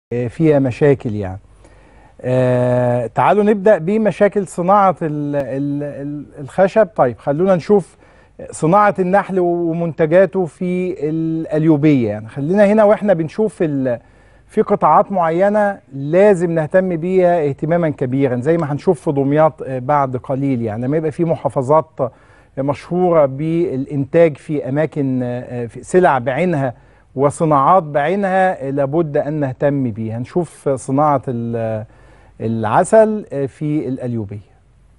فيها مشاكل يعني آه تعالوا نبدأ بمشاكل صناعة ال ال ال الخشب طيب خلونا نشوف صناعة النحل ومنتجاته في القليوبية يعني خلينا هنا واحنا بنشوف في قطاعات معينة لازم نهتم بيها اهتماما كبيرا زي ما هنشوف في دمياط بعد قليل يعني لما يبقى في محافظات مشهورة بالإنتاج في أماكن في سلع بعينها وصناعات بعينها لابد أن نهتم بيها نشوف صناعة العسل في القليوبية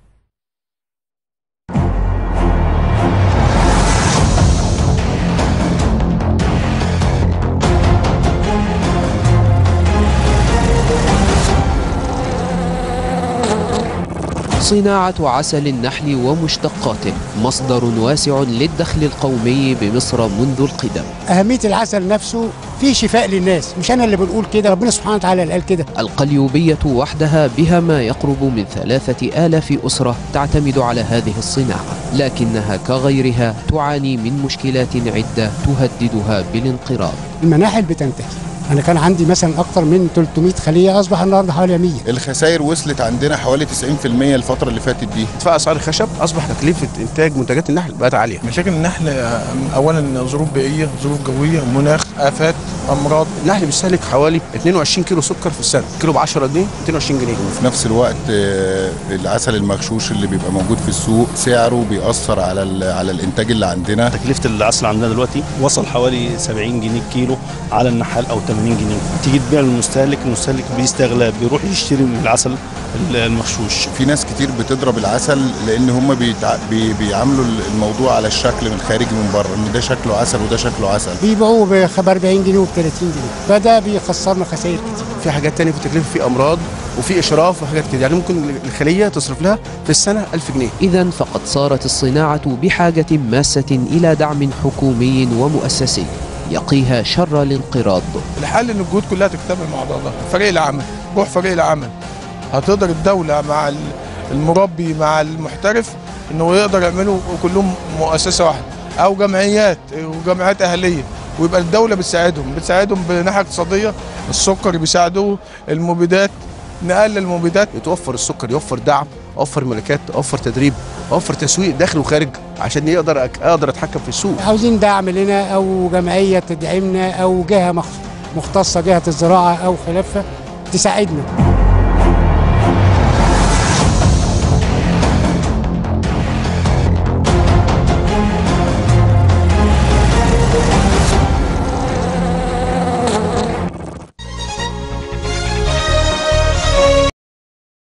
صناعة عسل النحل ومشتقاته مصدر واسع للدخل القومي بمصر منذ القدم أهمية العسل نفسه فيه شفاء للناس مش أنا اللي بنقول كده ربنا سبحانه وتعالى اللي قال كده القليوبية وحدها بها ما يقرب من ثلاثة آلاف أسرة تعتمد على هذه الصناعة لكنها كغيرها تعاني من مشكلات عدة تهددها بالانقراض المناحل بتنتهي انا كان عندي مثلا اكتر من 300 خليه اصبح النهارده حوالي 100 الخسائر وصلت عندنا حوالي 90% الفتره اللي فاتت دي ارتفاع اسعار الخشب اصبح تكلفه انتاج منتجات النحل بقت عاليه مشاكل النحل اولا ظروف بيئيه ظروف جويه مناخ افات امراض النحل بيستهلك حوالي 22 كيلو سكر في السنه كيلو ب 10 جنيه 220 جنيه وفي نفس الوقت العسل المغشوش اللي بيبقى موجود في السوق سعره بيأثر على على الانتاج اللي عندنا تكلفه العسل عندنا دلوقتي وصل حوالي 70 جنيه كيلو على النحال او 80 جنيه تيجي تبيع للمستهلك المستهلك بيستغلى بيروح يشتري من العسل المغشوش في ناس كتير بتضرب العسل لان هم بيتع... بي... بيعاملوا الموضوع على الشكل من خارج من بره ان ده شكله عسل وده شكله عسل بيبيعوه ب 40 جنيه وب 30 جنيه فده بيخسرنا خسائر كتير في حاجات تانية في التكلفه في امراض وفي اشراف وحاجات كده يعني ممكن الخليه تصرف لها في السنه 1000 جنيه اذا فقد صارت الصناعه بحاجه ماسه الى دعم حكومي ومؤسسي يقيها شر الانقراض الحل ان الجهود كلها تجتمع مع بعضها فريق العمل روح فريق العمل هتقدر الدوله مع المربي مع المحترف انه يقدر يعملوا كلهم مؤسسه واحده او جمعيات وجمعيات اهليه ويبقى الدوله بتساعدهم بتساعدهم بناحيه اقتصاديه السكر بيساعدوه المبيدات نقلل المبيدات يتوفر السكر يوفر دعم اوفر ملكات اوفر تدريب اوفر تسويق داخل وخارج عشان يقدر اقدر اتحكم في السوق عاوزين دعم لنا او جمعيه تدعمنا او جهه مختصه جهه الزراعه او خلافها تساعدنا